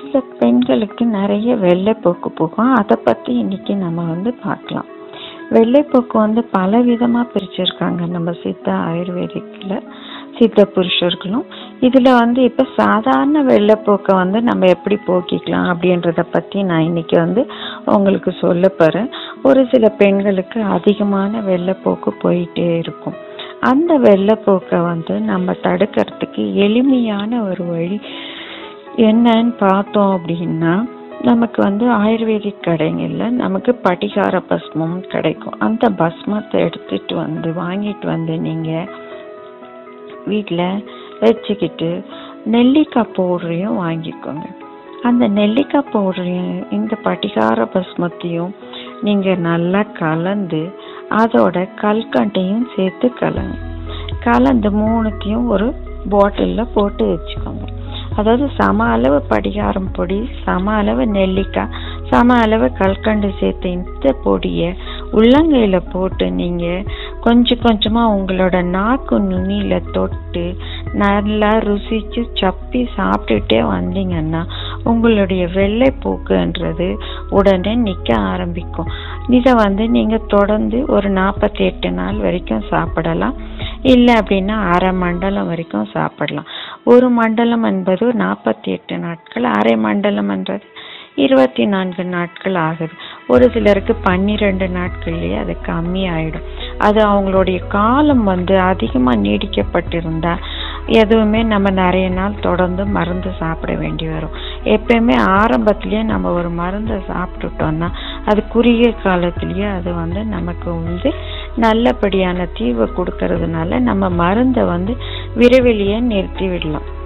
சில பெண்களுக்கு நிறைய வெள்ளைப்போக்கு போகும் அதை பற்றி இன்னைக்கு நம்ம வந்து பார்க்கலாம் வெள்ளைப்போக்கு வந்து பல விதமாக பிரிச்சிருக்காங்க நம்ம சித்த ஆயுர்வேதிக்கில் சித்த புருஷர்களும் இதில் வந்து இப்போ சாதாரண வெள்ளைப்போக்கை வந்து நம்ம எப்படி போக்கிக்கலாம் அப்படின்றத பற்றி நான் இன்னைக்கு வந்து உங்களுக்கு சொல்ல போகிறேன் ஒரு சில பெண்களுக்கு அதிகமான வெள்ளைப்போக்கு போயிட்டே இருக்கும் அந்த வெள்ளைப்போக்கை வந்து நம்ம தடுக்கிறதுக்கு எளிமையான ஒரு வழி என்னன்னு பார்த்தோம் அப்படின்னா நமக்கு வந்து ஆயுர்வேதிக் கடைங்கள்ல நமக்கு படிகார பஸ்மம் கிடைக்கும் அந்த பஸ்மத்தை எடுத்துட்டு வந்து வாங்கிட்டு வந்து நீங்க வீட்டில் வச்சுக்கிட்டு நெல்லிக்காய் பவுடரையும் வாங்கிக்கோங்க அந்த நெல்லிக்காய் பவுடரையும் இந்த படிகார பஸ்மத்தையும் நீங்க நல்லா கலந்து அதோட கல்கண்டையும் சேர்த்து கலங்க கலந்து மூணுத்தையும் ஒரு பாட்டிலில் போட்டு வச்சுக்கோங்க அதாவது சம அளவு படிகாரம் பொடி சம அளவு நெல்லிக்காய் சம அளவு கல்கண்டு சேர்த்த இந்த பொடியை உள்ளங்கையில போட்டு நீங்க கொஞ்சம் கொஞ்சமா உங்களோட நாக்கு நுனியில தொட்டு நல்லா ருசிச்சு சப்பி சாப்பிட்டுட்டே வந்தீங்கன்னா உங்களுடைய வெள்ளை போக்குன்றது உடனே நிக்க ஆரம்பிக்கும் இதை வந்து நீங்க தொடர்ந்து ஒரு நாற்பத்தி எட்டு நாள் வரைக்கும் சாப்பிடலாம் இல்லை அப்படின்னா அரை மண்டலம் வரைக்கும் சாப்பிடலாம் ஒரு மண்டலம் என்பது நாற்பத்தி எட்டு நாட்கள் அரை மண்டலம் என்றது இருபத்தி நான்கு நாட்கள் ஆகுது ஒரு சிலருக்கு பன்னிரெண்டு நாட்கள்லயே அது கம்மி ஆயிடும் அது அவங்களுடைய காலம் வந்து அதிகமா நீடிக்கப்பட்டிருந்தா எதுவுமே நம்ம நிறைய நாள் தொடர்ந்து மருந்து சாப்பிட வேண்டி வரும் எப்பயுமே ஆரம்பத்திலேயே நம்ம ஒரு மருந்தை சாப்பிட்டுட்டோம்னா அது குறுகிய காலத்திலேயே அது வந்து நமக்கு வந்து நல்லபடியான தீர்வை கொடுக்கறதுனால நம்ம மருந்தை வந்து விரைவிலேயே நிறுத்தி விடலாம்